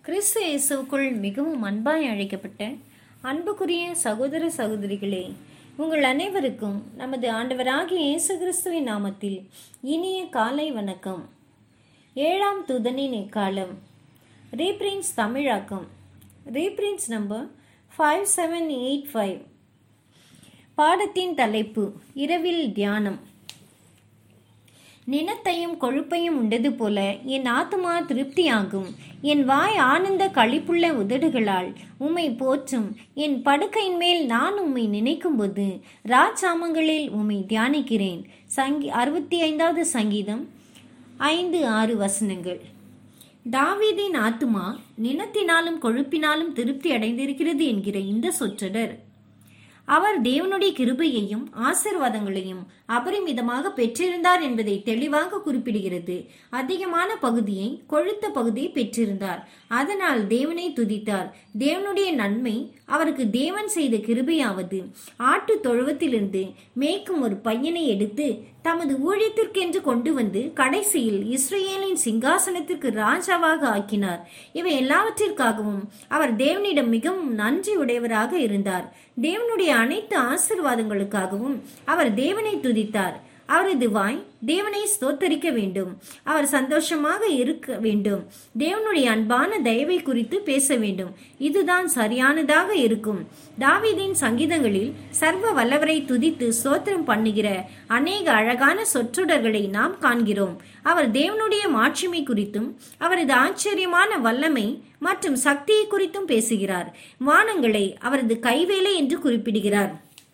கிறிஸ்து இயேசுக்குள் மிகவும் அன்பாய் அழைக்கப்பட்ட அன்புக்குரிய சகோதர சகோதரிகளே உங்கள் அனைவருக்கும் நமது ஆண்டவராகிய இயேசு கிறிஸ்துவின் நாமத்தில் இனிய காலை வணக்கம் ஏழாம் துதனின் எக்காலம் ரீப்ரின்ஸ் தமிழாக்கம் reference number five seven eight five பாடத்தின் தலைப்பு இரவில் தியானம் நினத்தையும் கொழுப்பையும் உண்டது போல என் ஆத்துமா திருப்தியாகும் என் வாய் ஆனந்த களிப்புள்ள உதடுகளால் உம்மை போற்றும் என் படுக்கையின் மேல் நான் உம்மை நினைக்கும்போது ராஜாமங்களில் உம்மை தியானிக்கிறேன் சங்கி அறுபத்தி ஐந்தாவது சங்கீதம் ஐந்து ஆறு வசனங்கள் தாவீதின் ஆத்துமா நினத்தினாலும் கொழுப்பினாலும் திருப்தி அடைந்திருக்கிறது என்கிற இந்த சொற்றொடர் அவர் தேவனுடைய கிருபையையும் ஆசிர்வாதங்களையும் அபரிமிதமாக பெற்றிருந்தார் என்பதை தெளிவாக குறிப்பிடுகிறது அதிகமான பகுதியை கொழுத்த பகுதியை பெற்றிருந்தார் அதனால் தேவனை துதித்தார் தேவனுடைய நன்மை அவருக்கு தேவன் செய்த கிருபையாவது ஆட்டு தொழுவத்திலிருந்து மேய்க்கும் ஒரு பையனை எடுத்து தமது ஊழியத்திற்கென்று கொண்டு வந்து கடைசியில் இஸ்ரேலின் சிங்காசனத்திற்கு ராஜாவாக ஆக்கினார் இவை எல்லாவற்றிற்காகவும் அவர் தேவனிடம் மிகவும் நன்றி உடையவராக இருந்தார் தேவனுடைய அனைத்து ஆசிர்வாதங்களுக்காகவும் அவர் தேவனை துதித்தார் அவரது வாய் தேவனை ஸ்தோத்தரிக்க வேண்டும் அவர் சந்தோஷமாக இருக்க வேண்டும் தேவனுடைய அன்பான தயவை குறித்து பேச வேண்டும் இதுதான் சரியானதாக இருக்கும் தாவீதின் சங்கீதங்களில் சர்வ வல்லவரை துதித்து ஸ்தோத்திரம் பண்ணுகிற அநேக அழகான சொற்றொடர்களை நாம் காண்கிறோம் அவர் தேவனுடைய மாட்சிமை குறித்தும் அவரது ஆச்சரியமான வல்லமை மற்றும் சக்தியை குறித்தும் பேசுகிறார் வானங்களை அவரது கைவேலை என்று குறிப்பிடுகிறார்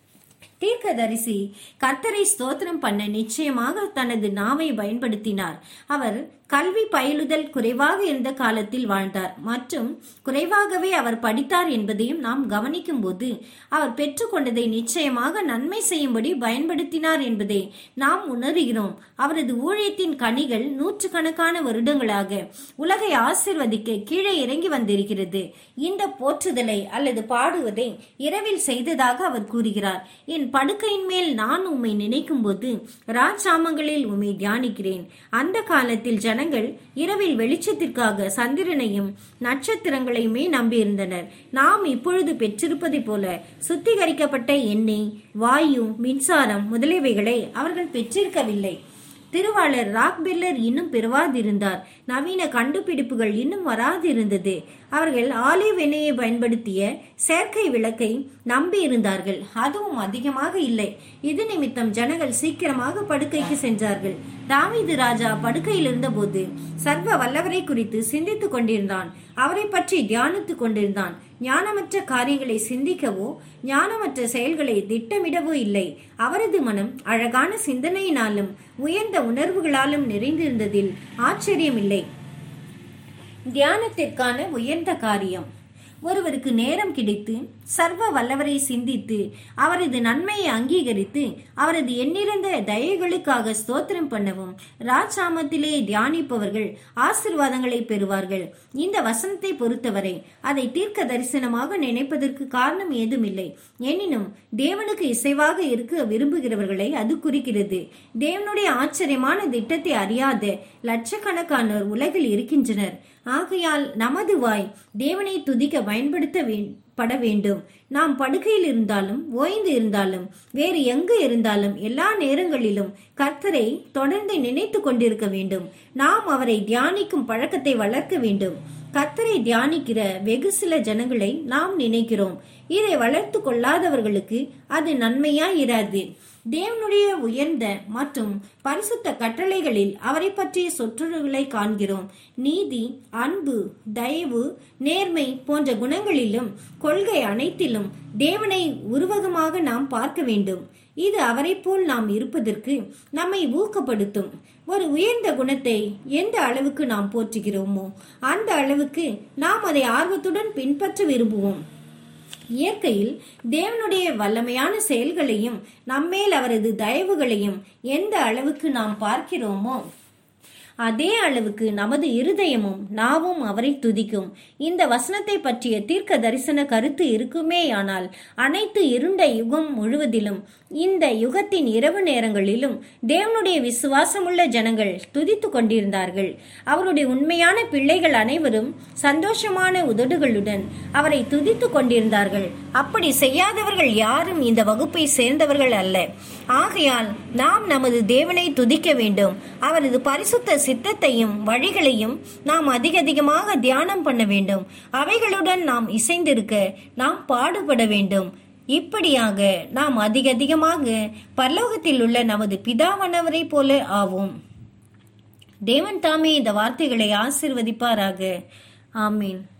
தீர்க்கதரிசி கர்த்தரை ஸ்தோத்திரம் பண்ண நிச்சயமாக தனது நாவை பயன்படுத்தினார் அவர் கல்வி பயிலுதல் குறைவாக இருந்த காலத்தில் வாழ்ந்தார் மற்றும் குறைவாகவே அவர் படித்தார் என்பதையும் நாம் கவனிக்கும் போது அவர் பெற்றுக்கொண்டதை நிச்சயமாக நன்மை செய்யும்படி பயன்படுத்தினார் என்பதை நாம் உணர்கிறோம் அவரது ஊழியத்தின் கனிகள் நூற்றுக்கணக்கான வருடங்களாக உலகை ஆசிர்வதிக்க கீழே இறங்கி வந்திருக்கிறது இந்த போற்றுதலை அல்லது பாடுவதை இரவில் செய்ததாக அவர் கூறுகிறார் என் படுக்கையின் மேல் நான் உம்மை நினைக்கும் போது ராஜாமங்களில் உம்மை தியானிக்கிறேன் அந்த காலத்தில் ஜனங்கள் இரவில் வெளிச்சத்திற்காக சந்திரனையும் நட்சத்திரங்களையுமே நம்பியிருந்தனர் நாம் இப்பொழுது பெற்றிருப்பதைப் போல சுத்திகரிக்கப்பட்ட எண்ணெய் வாயு மின்சாரம் முதலியவைகளை அவர்கள் பெற்றிருக்கவில்லை திருவாளர் ராக்பெல்லர் இன்னும் பெறுவாதிருந்தார் நவீன கண்டுபிடிப்புகள் இன்னும் வராதிருந்தது அவர்கள் ஆலிவ் எண்ணெயை பயன்படுத்திய செயற்கை விளக்கை நம்பி இருந்தார்கள் அதுவும் அதிகமாக இல்லை இது நிமித்தம் ஜனங்கள் சீக்கிரமாக படுக்கைக்கு சென்றார்கள் தாவீது ராஜா படுக்கையில் இருந்தபோது சர்வ வல்லவரை குறித்து சிந்தித்துக் கொண்டிருந்தான் அவரை பற்றி தியானித்துக் கொண்டிருந்தான் ஞானமற்ற காரியங்களை சிந்திக்கவோ ஞானமற்ற செயல்களை திட்டமிடவோ இல்லை அவரது மனம் அழகான சிந்தனையினாலும் உயர்ந்த உணர்வுகளாலும் நிறைந்திருந்ததில் ஆச்சரியமில்லை தியானத்திற்கான உயர்ந்த காரியம் ஒருவருக்கு நேரம் கிடைத்து சர்வ வல்லவரை சிந்தித்து அவரது நன்மையை அங்கீகரித்து அவரது எண்ணிறந்த தயைகளுக்காக ஸ்தோத்திரம் பண்ணவும் ராஜாமத்திலே தியானிப்பவர்கள் ஆசிர்வாதங்களை பெறுவார்கள் இந்த வசனத்தை பொறுத்தவரை அதை தீர்க்க தரிசனமாக நினைப்பதற்கு காரணம் ஏதுமில்லை எனினும் தேவனுக்கு இசைவாக இருக்க விரும்புகிறவர்களை அது குறிக்கிறது தேவனுடைய ஆச்சரியமான திட்டத்தை அறியாத லட்சக்கணக்கானோர் உலகில் இருக்கின்றனர் ஆகையால் நமது வாய் தேவனை துதிக்க பயன்படுத்த பட வேண்டும் நாம் படுக்கையில் இருந்தாலும் ஓய்ந்து இருந்தாலும் வேறு எங்கு இருந்தாலும் எல்லா நேரங்களிலும் கர்த்தரை தொடர்ந்து நினைத்து கொண்டிருக்க வேண்டும் நாம் அவரை தியானிக்கும் பழக்கத்தை வளர்க்க வேண்டும் கர்த்தரை தியானிக்கிற வெகு சில ஜனங்களை நாம் நினைக்கிறோம் இதை வளர்த்து கொள்ளாதவர்களுக்கு அது நன்மையாய் இராது தேவனுடைய உயர்ந்த மற்றும் பரிசுத்த கட்டளைகளில் அவரை பற்றிய சொற்றொடர்களை காண்கிறோம் நீதி அன்பு தயவு நேர்மை போன்ற குணங்களிலும் கொள்கை அனைத்திலும் தேவனை உருவகமாக நாம் பார்க்க வேண்டும் இது அவரை போல் நாம் இருப்பதற்கு நம்மை ஊக்கப்படுத்தும் ஒரு உயர்ந்த குணத்தை எந்த அளவுக்கு நாம் போற்றுகிறோமோ அந்த அளவுக்கு நாம் அதை ஆர்வத்துடன் பின்பற்ற விரும்புவோம் இயற்கையில் தேவனுடைய வல்லமையான செயல்களையும் நம்மேல் அவரது தயவுகளையும் எந்த அளவுக்கு நாம் பார்க்கிறோமோ அதே அளவுக்கு நமது இருதயமும் நாவும் அவரை துதிக்கும் இந்த வசனத்தை பற்றிய தீர்க்க தரிசன கருத்து இருக்குமேயானால் அனைத்து இருண்ட யுகம் முழுவதிலும் இந்த யுகத்தின் இரவு நேரங்களிலும் தேவனுடைய விசுவாசமுள்ள ஜனங்கள் துதித்துக் கொண்டிருந்தார்கள் அவருடைய உண்மையான பிள்ளைகள் அனைவரும் சந்தோஷமான உதடுகளுடன் அவரை துதித்துக் கொண்டிருந்தார்கள் அப்படி செய்யாதவர்கள் யாரும் இந்த வகுப்பை சேர்ந்தவர்கள் அல்ல ஆகையால் நாம் நமது தேவனை துதிக்க வேண்டும் அவரது பரிசுத்த சித்தத்தையும் வழிகளையும் நாம் அதிக அதிகமாக தியானம் பண்ண வேண்டும் அவைகளுடன் நாம் இசைந்திருக்க நாம் பாடுபட வேண்டும் இப்படியாக நாம் அதிக அதிகமாக பரலோகத்தில் உள்ள நமது பிதாவானவரை போல ஆவோம் தேவன் தாமே இந்த வார்த்தைகளை ஆசிர்வதிப்பாராக ஆமீன்